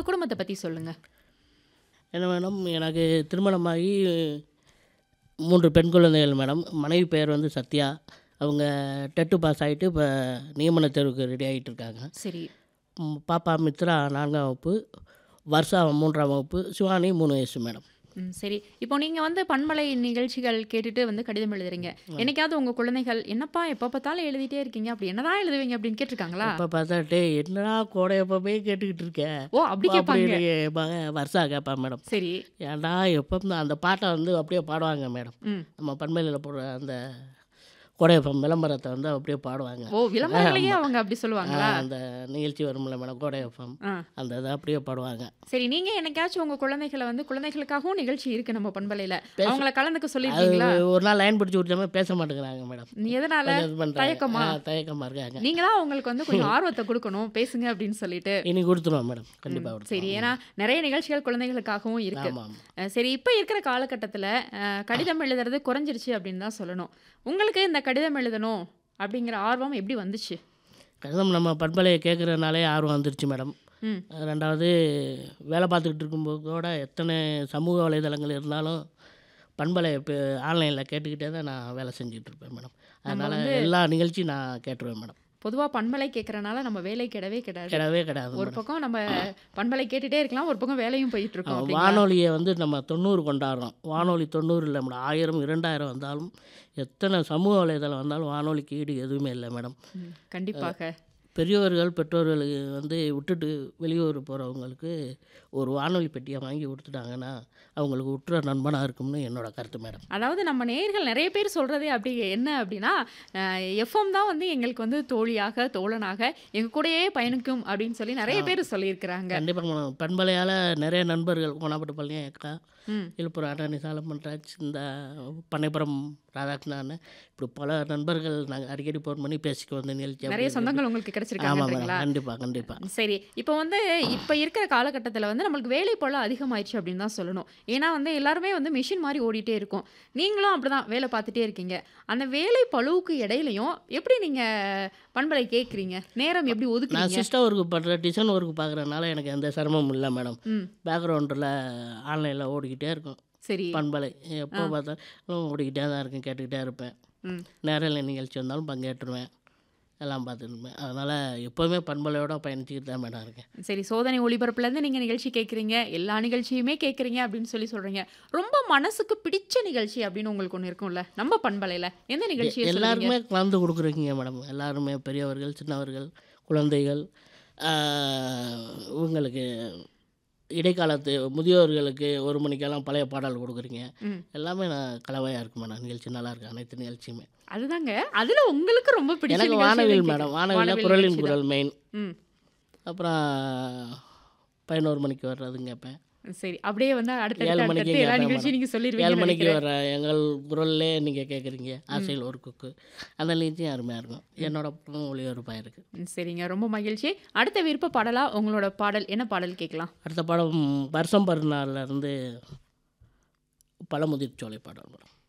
குடும்பத்த பத்தி சொல்லுங்க. என்ன மேடம் எனக்கு திருமணமாகி 3 பெண் குழந்தைகள் மேடம். மனைவி பெயர் வந்து சத்யா. அவங்க டெட் பாஸ் ஆயிட்டு இப்ப நியமன தேர்வுக்கு ரெடி ஆயிட்டு இருக்காங்க. சரி. ம் பாப்பா மித்ரா 4ஆம் வகுப்பு, வர்ஷா 3ஆம் வகுப்பு, சிவானி 3 வயசு மேடம். ம். சரி. இப்போ நீங்க வந்து பண்பலை நிகழ்ச்சிகள் கேட்டுட்டு வந்து கடிதம் எழுதுறீங்க. என்னைக்காவது உங்க குழந்தைகள், "என்னப்பா எப்ப பார்த்தாலும் எழுதிட்டே இருக்கீங்க. அப்படி என்னதான் எழுதுவீங்க?" அப்படின்னு கேட்டுருக்காங்களா? எப்ப பார்த்தா, "டேய் என்னடா கோடையப்பமே கேட்டுக்கிட்டு இருக்க?" ஓ! அப்படி கேட்பாங்க. அப்படின்னு மக வர்ஷா கேட்பா மேடம். சரி. ஏன்டா எப்ப அந்த பாட்ட வந்து அப்படியே பாடுவாங்க மேடம். ம். நம்ம பண்பலையில போடுற அந்த கோடை எஃப்எம் விளம்பரத்த வந்து அப்படியே பாடுவாங்க. ஓ! விளம்பரங்களையே ஆமா. அவங்க அப்படி ஆ சொல்லுவாங்களா? அந்த நிகழ்ச்சி வரும்ல மேடம் கோடை எஃப்எம். ஆ. அந்த இத அப்படியே பாடுவாங்க. சரி. நீங்க என்னைக்காச்சும் உங்க குழந்தைகள வந்து குழந்தைகளுக்காகவும் நிகழ்ச்சி இருக்கு நம்ம பண்பலையில. பேச அவங்கள கலந்துக்க அது சொல்லியிருக்கீங்களா? ஒரு நாள் லைன் பிடிச்சு விட்டாம பேச மாட்டேங்கிறாங்க மேடம். நீ எதனால? கொஞ்சம் இது பண்றாங்க. தயக்கமா? ஆ தயக்கமா இருக்காங்க. நீங்க தான் அவங்களுக்கு வந்து கொஞ்சம் ஆர்வத்த குடுக்கணும். பேசுங்க அப்படின்னு சொல்லிட்டு. இனி குடுத்துருவோம் மேடம். ம். கண்டிப்பா சரி. குடுத்துருவோம். ஏன்னா நெறைய நிகழ்ச்சிகள் குழந்தைகளுக்காகவும் இருக்கு. ஆமா, ஆமா. அ சரி இப்ப இருக்கிற காலகட்டத்தில அ கடிதம் எழுதுறது குறைஞ்சிருச்சு அப்படின்னு தான் சொல்லணும். உங்களுக்கு இந்த கடிதம் எழுதணும் அப்படிங்கிற ஆர்வம் எப்படி வந்துச்சு? கடிதம் நம்ம பண்பலைய கேட்கறனாலே ஆர்வம் வந்துருச்சு மேடம். ம். 2வது வேலை பார்த்துக்கிட்டு இருக்கும்போது கூட எத்தனை சமூக வலைதளங்கள் இருந்தாலும் பண்பலை இப்ப ஆன்லைன்ல கேட்டுக்கிட்டே தான் நான் வேலை செஞ்சுட்டு இருப்பேன் மேடம். நம்ம அதனால வந்து எல்லா நிகழ்ச்சியும் நான் கேட்டுருவேன் மேடம். பொதுவா பண்பலை கேட்கறனால நம்ம வேலை கெடவே கெடாது. கெடவே கெடாது ஒரு மேடம். பக்கம் நம்ம பண்பலை கேட்டுட்டே இருக்கலாம். ஒரு பக்கம் வேலையும் போயிட்டு ஆ இருக்கும் அப்படிங்களா? வானொலிய வந்து நம்ம 90 கொண்டாடுறோம். வானொலி 90 இல்ல மேடம். 1000, 2000 வந்தாலும், எத்தனை சமூக வலைதளம் வந்தாலும் வானொலிக்கு ஈடு எதுவுமே இல்ல மேடம். ம். கண்டிப்பாக. பெரியவர்கள், பெற்றோர்களுக்கு வந்து விட்டுட்டு வெளியூர் போறவங்களுக்கு ஒரு வானொலி பெட்டிய வாங்கி குடுத்துட்டாங்கன்னா, அவங்களுக்கு உற்ற நண்பனா இருக்கும்னு என்னோட கருத்து மேடம். அதாவது நம்ம நேயர்கள் நெறைய பேர் சொல்றதே அப்படி என்ன அப்படின்னா, அ எஃப்எம் தான் வந்து எங்களுக்கு வந்து தோழியாக, தோழனாக எங்க கூடயே பயணிக்கும் அப்படின்னு சொல்லி நெறைய ஆ. பேர் சொல்லியிருக்கிறாங்க. கண்டிப்பா மேடம். பண்பலையால நெறைய நண்பர்கள் கோனாப்பட்டு பழனி அக்கா, ம். விழுப்புரம் அட்டாணி சாலமன்ராஜ், இந்த பண்ணைப்புறம் ராதாகிருஷ்ணன் அண்ணன், இப்படி பல நண்பர்கள் நாங்க அடிக்கடி ஃபோன் பண்ணி பேசிக்குவோம் இந்த நிகழ்ச்சி நெறைய அப்படி இப்படி. சொந்தங்கள் உங்களுக்கு ஆமா மேடம். கிடைச்சிருக்காங்கன்றீங்களா? கண்டிப்பா, கண்டிப்பா. சரி. இப்போ வந்து இப்ப இருக்கிற காலகட்டத்தில வந்து நம்மளுக்கு வேலைப்பளு அதிகமாயிருச்சு அப்படின்னு தான் சொல்லணும். ஏன்னா வந்து எல்லாருமே வந்து மெஷின் மாரி ஓடிட்டே இருக்கோம். நீங்களும் அப்படிதான் வேலை பார்த்துட்டே இருக்கீங்க. அந்த வேலை பளுவுக்கு இடையிலயும் எப்படி நீங்க பண்பலை கேட்குறீங்க? நேரம் எப்படி நான் ஒதுக்குறீங்க? சிஸ்டம் ஒர்க் பண்றேன். டிசைன் ஒர்க் பார்க்குறனால எனக்கு எந்த சிரமமும் இல்ல மேடம். ம். பேக்ரவுண்டில ஆன்லைன்ல ஓடிக்கிட்டே இருக்கும். சரி. பண்பலை. ஆ. எப்போ பார்த்தாலும் ஓடிக்கிட்டே தான் இருக்கும். கேட்டுக்கிட்டே இருப்பேன். ம். நேரலை நிகழ்ச்சி வந்தாலும் பங்கேற்றுருவேன். எல்லாம் பார்த்துட்டு இருப்பேன். அதனால எப்பவுமே பண்பலையோட பயணிச்சுக்கிட்டு தான் மேடம் இருக்கேன். சரி. சோதனை ஒளிபரப்புலேருந்து நீங்க நிகழ்ச்சி கேட்குறீங்க. எல்லா நிகழ்ச்சியுமே கேட்குறீங்க அப்படின்னு சொல்லி சொல்றீங்க. ரொம்ப மனசுக்கு பிடிச்ச நிகழ்ச்சி அப்படின்னு உங்களுக்கு ஒண்ணு இருக்கும்ல? நம்ம பண்பலையில. எந்த எ நிகழ்ச்சிய சொல்லுவீங்க? எல்லாருமே கலந்து குடுக்குறீங்க மேடம். எல்லாருமே பெரியவர்கள், சின்னவர்கள், குழந்தைகள், ஆ இவங்களுக்கு இடைக்காலத்து முதியோர்களுக்கு 1 மணிக்கெல்லாம் பழைய பாடல் குடுக்குறீங்க. ம். எல்லாமே நான் கலவையா இருக்கு மேடம். நிகழ்ச்சி நல்லாயிருக்கு. அனைத்து நிகழ்ச்சியுமே. அதுதாங்க. அதுல உங்களுக்கு ரொம்ப பிடிச்ச எனக்கு நிகழ்ச்சி வானவில் எதுன்னு மேடம். கேட்குறேன். வானவில்ல வானவில் குரலின் நிகழ்ச்சி தான். குரல் மெயின். ம். அப்புறம் 11 மணிக்கு வர்றதும் கேட்பேன். சரி. அப்படியே வந்து 7 அடுத்தடுத்து மணிக்கும் அடுத்தடுத்து எல்லா கேட்பேன் நிகழ்ச்சியும் மேடம். நீங்க 7 சொல்லிருவீங்கன்னு மணிக்கு நினைக்கிறேன். வர எங்கள் குரல்லே நீங்க கேட்குறீங்க. ம். ஆசையில் ஒரு குக்கு. அந்த நிகழ்ச்சியும் அருமையா இருக்கும். ம். என்னோட பக்கம் ஒளிபரப்பா இருக்கு. ம். சரிங்க. ரொம்ப மகிழ்ச்சி. அடுத்த விருப்ப பாடலா உங்களோட பாடல் என்ன பாடல் கேட்கலாம்? அடுத்த படம் வருஷம் பருநாள்ல இருந்து பழமுதிர் சோலை பாடல் மேடம்.